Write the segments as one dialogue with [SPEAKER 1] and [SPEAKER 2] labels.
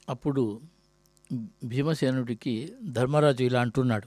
[SPEAKER 1] అప్పుడు భీమసేనుడికి ధర్మరాజు ఇలా అంటున్నాడు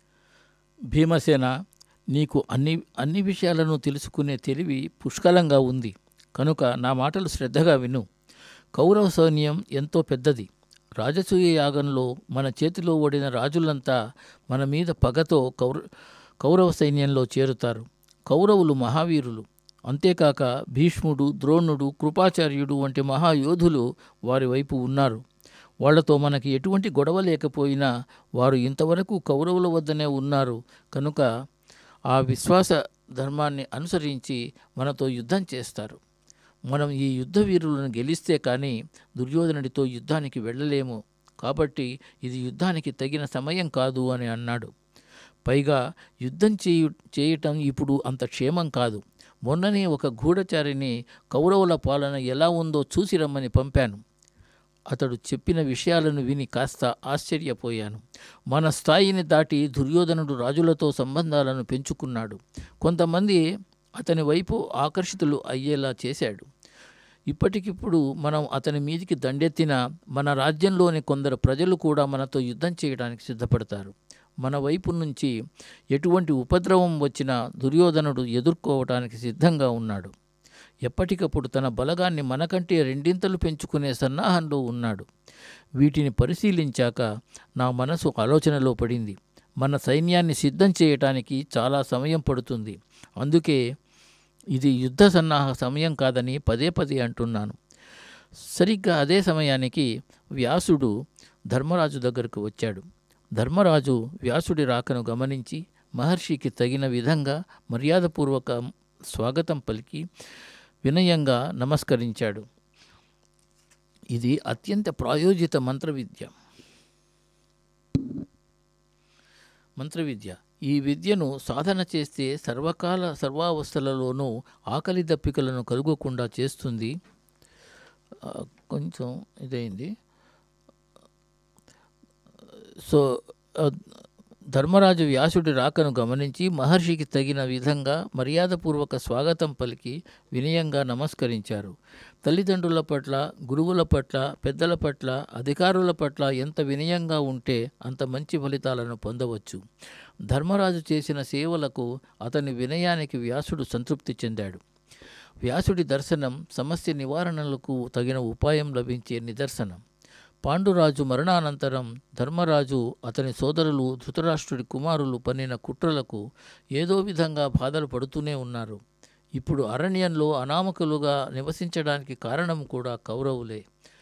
[SPEAKER 1] భీమసేన నీకు అన్ని అన్ని విషయాలను తెలుసుకునే తెలివి పుష్కలంగా ఉంది కనుక నా మాటలు శ్రద్ధగా విను కౌరవ సైన్యం ఎంతో పెద్దది రాజసూయ యాగంలో మన చేతిలో ఓడిన రాజులంతా మన మీద పగతో కౌర కౌరవ సైన్యంలో చేరుతారు కౌరవులు మహావీరులు అంతేకాక భీష్ముడు ద్రోణుడు కృపాచార్యుడు వంటి మహాయోధులు వారి వైపు ఉన్నారు వాళ్లతో మనకి ఎటువంటి గొడవ లేకపోయినా వారు ఇంతవరకు కౌరవుల వద్దనే ఉన్నారు కనుక ఆ విశ్వాస ధర్మాన్ని అనుసరించి మనతో యుద్ధం చేస్తారు మనం ఈ యుద్ధ వీరులను గెలిస్తే కానీ దుర్యోధనుడితో యుద్ధానికి వెళ్ళలేము కాబట్టి ఇది యుద్ధానికి తగిన సమయం కాదు అని అన్నాడు పైగా యుద్ధం చేయు చేయటం ఇప్పుడు అంత క్షేమం కాదు మొన్ననే ఒక గూఢచారిని కౌరవుల పాలన ఎలా ఉందో చూసి రమ్మని పంపాను అతడు చెప్పిన విషయాలను విని కాస్త ఆశ్చర్యపోయాను మన స్థాయిని దాటి దుర్యోధనుడు రాజులతో సంబంధాలను పెంచుకున్నాడు కొంతమంది అతని వైపు ఆకర్షితులు అయ్యేలా చేశాడు ఇప్పటికిప్పుడు మనం అతని మీదికి దండెత్తిన మన రాజ్యంలోని కొందరు ప్రజలు కూడా మనతో యుద్ధం చేయడానికి సిద్ధపడతారు మన వైపు నుంచి ఎటువంటి ఉపద్రవం వచ్చినా దుర్యోధనుడు ఎదుర్కోవటానికి సిద్ధంగా ఉన్నాడు ఎప్పటికప్పుడు తన బలగాన్ని మనకంటే రెండింతలు పెంచుకునే సన్నాహంలో ఉన్నాడు వీటిని పరిశీలించాక నా మనసు ఆలోచనలో పడింది మన సైన్యాన్ని సిద్ధం చేయటానికి చాలా సమయం పడుతుంది అందుకే ఇది యుద్ధ సన్నాహ సమయం కాదని పదే పదే అంటున్నాను సరిగ్గా అదే సమయానికి వ్యాసుడు ధర్మరాజు దగ్గరకు వచ్చాడు ధర్మరాజు వ్యాసుడి రాకను గమనించి మహర్షికి తగిన విధంగా మర్యాదపూర్వక స్వాగతం పలికి వినయంగా నమస్కరించాడు ఇది అత్యంత ప్రాయోజిత మంత్ర విద్య మంత్ర విద్య ఈ విద్యను సాధన చేస్తే సర్వకాల సర్వావస్థలలోనూ ఆకలి దప్పికలను కలుగకుండా చేస్తుంది ఆ, కొంచెం ఇదైంది సో ఆ, ధర్మరాజు వ్యాసుడి రాకను గమనించి మహర్షికి తగిన విధంగా మర్యాదపూర్వక స్వాగతం పలికి వినయంగా నమస్కరించారు తల్లిదండ్రుల పట్ల గురువుల పట్ల పెద్దల పట్ల అధికారుల పట్ల ఎంత వినయంగా ఉంటే అంత మంచి ఫలితాలను పొందవచ్చు ధర్మరాజు చేసిన సేవలకు అతని వినయానికి వ్యాసుడు సంతృప్తి చెందాడు వ్యాసుడి దర్శనం సమస్య నివారణలకు తగిన ఉపాయం లభించే నిదర్శనం పాండురాజు మరణానంతరం ధర్మరాజు అతని సోదరులు ధృతరాష్ట్రుడి కుమారులు పన్నిన కుట్రలకు ఏదో విధంగా బాధలు పడుతూనే ఉన్నారు ఇప్పుడు అరణ్యంలో అనామకులుగా నివసించడానికి కారణం కూడా కౌరవులే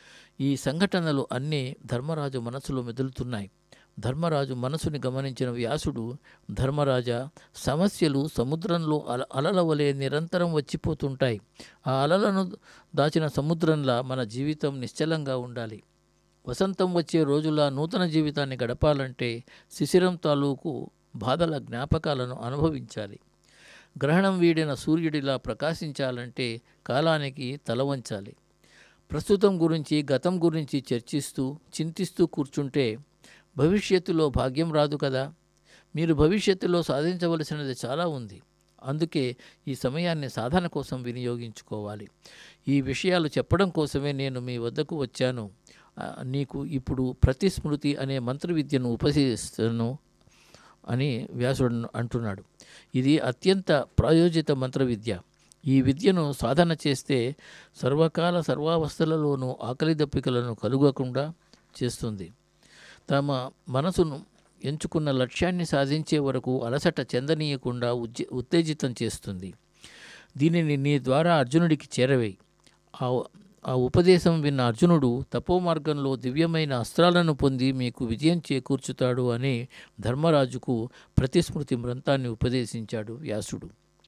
[SPEAKER 1] ఈ సంఘటనలు అన్నీ ధర్మరాజు మనసులో మెదులుతున్నాయి ధర్మరాజు మనసుని గమనించిన వ్యాసుడు ధర్మరాజా సమస్యలు సముద్రంలో అల అలల వలె నిరంతరం వచ్చిపోతుంటాయి ఆ అలలను దాచిన సముద్రంలా మన జీవితం నిశ్చలంగా ఉండాలి వసంతం వచ్చే రోజులా నూతన జీవితాన్ని గడపాలంటే శిశిరం తాలూకు బాధల జ్ఞాపకాలను అనుభవించాలి గ్రహణం వీడిన సూర్యుడిలా ప్రకాశించాలంటే కాలానికి తల వంచాలి ప్రస్తుతం గురించి గతం గురించి చర్చిస్తూ చింతిస్తూ కూర్చుంటే భవిష్యత్తులో భాగ్యం రాదు కదా మీరు భవిష్యత్తులో సాధించవలసినది చాలా ఉంది అందుకే ఈ సమయాన్ని సాధన కోసం వినియోగించుకోవాలి ఈ విషయాలు చెప్పడం కోసమే నేను మీ వద్దకు వచ్చాను ఆ, నీకు ఇప్పుడు ప్రతిస్మృతి అనే మంత్ర విద్యను ఉపదేశిస్తాను అని వ్యాసుడు అంటున్నాడు ఇది అత్యంత ప్రాయోజిత మంత్ర విద్య ఈ విద్యను సాధన చేస్తే సర్వకాల సర్వావస్థలలోనూ ఆకలి దప్పికలను కలుగకుండా చేస్తుంది తమ మనసును ఎంచుకున్న లక్ష్యాన్ని సాధించే వరకు అలసట చెందనీయకుండా ఉజ్జ ఉత్తేజితం చేస్తుంది దీనిని నీ ద్వారా అర్జునుడికి చేరవేయి ఆ ఆ ఉపదేశం విన్న అర్జునుడు తపో మార్గంలో దివ్యమైన అస్త్రాలను పొంది మీకు విజయం చేకూర్చుతాడు అని ధర్మరాజుకు ప్రతిస్మృతి వ్రంతాన్ని ఉపదేశించాడు వ్యాసుడు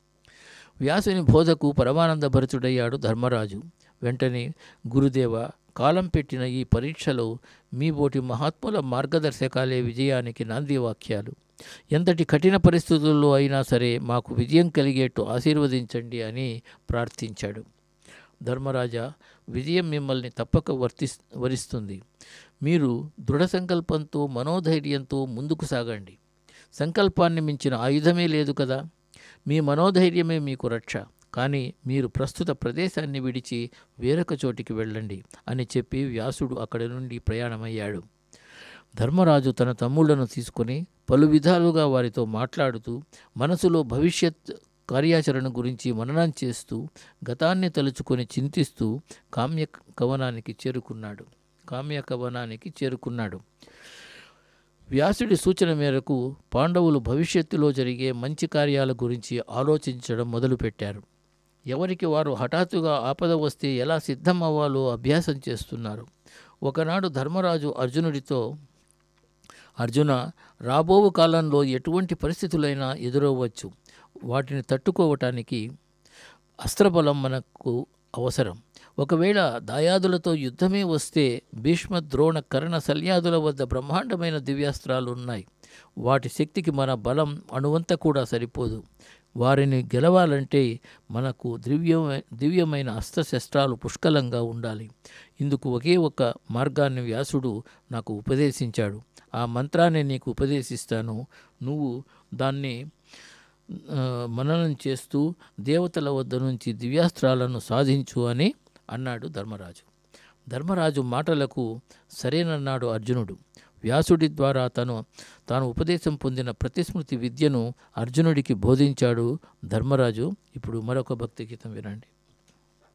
[SPEAKER 1] వ్యాసుని బోధకు పరమానందభరితుడయ్యాడు ధర్మరాజు వెంటనే గురుదేవ కాలం పెట్టిన ఈ పరీక్షలో మీ బోటి మహాత్ముల మార్గదర్శకాలే విజయానికి నాంది వాక్యాలు ఎంతటి కఠిన పరిస్థితుల్లో అయినా సరే మాకు విజయం కలిగేట్టు ఆశీర్వదించండి అని ప్రార్థించాడు ధర్మరాజా విజయం మిమ్మల్ని తప్పక వర్తి వరిస్తుంది మీరు దృఢ సంకల్పంతో మనోధైర్యంతో ముందుకు సాగండి సంకల్పాన్ని మించిన ఆయుధమే లేదు కదా మీ మనోధైర్యమే మీకు రక్ష కానీ మీరు ప్రస్తుత ప్రదేశాన్ని విడిచి వేరొక చోటికి వెళ్ళండి అని చెప్పి వ్యాసుడు అక్కడి నుండి ప్రయాణమయ్యాడు ధర్మరాజు తన తమ్ముళ్లను తీసుకొని పలు విధాలుగా వారితో మాట్లాడుతూ మనసులో భవిష్యత్ కార్యాచరణ గురించి మననం చేస్తూ గతాన్ని తలుచుకొని చింతిస్తూ కామ్య కవనానికి చేరుకున్నాడు కామ్య కవనానికి చేరుకున్నాడు వ్యాసుడి సూచన మేరకు పాండవులు భవిష్యత్తులో జరిగే మంచి కార్యాల గురించి ఆలోచించడం మొదలుపెట్టారు ఎవరికి వారు హఠాత్తుగా ఆపద వస్తే ఎలా సిద్ధం అవ్వాలో అభ్యాసం చేస్తున్నారు ఒకనాడు ధర్మరాజు అర్జునుడితో అర్జున రాబోవు కాలంలో ఎటువంటి పరిస్థితులైనా ఎదురవ్వచ్చు వాటిని తట్టుకోవటానికి అస్త్రబలం మనకు అవసరం ఒకవేళ దాయాదులతో యుద్ధమే వస్తే భీష్మ ద్రోణ కర్ణ సల్యాదుల వద్ద బ్రహ్మాండమైన దివ్యాస్త్రాలు ఉన్నాయి వాటి శక్తికి మన బలం అణువంత కూడా సరిపోదు వారిని గెలవాలంటే మనకు దివ్యమై దివ్యమైన అస్త్రశస్త్రాలు పుష్కలంగా ఉండాలి ఇందుకు ఒకే ఒక మార్గాన్ని వ్యాసుడు నాకు ఉపదేశించాడు ఆ మంత్రాన్ని నీకు ఉపదేశిస్తాను నువ్వు దాన్ని ఆ, మననం చేస్తూ దేవతల వద్ద నుంచి దివ్యాస్త్రాలను సాధించు అని అన్నాడు ధర్మరాజు ధర్మరాజు మాటలకు సరేనన్నాడు అర్జునుడు వ్యాసుడి ద్వారా తను తాను ఉపదేశం పొందిన ప్రతిస్మృతి విద్యను అర్జునుడికి బోధించాడు ధర్మరాజు ఇప్పుడు మరొక భక్తి గీతం వినండి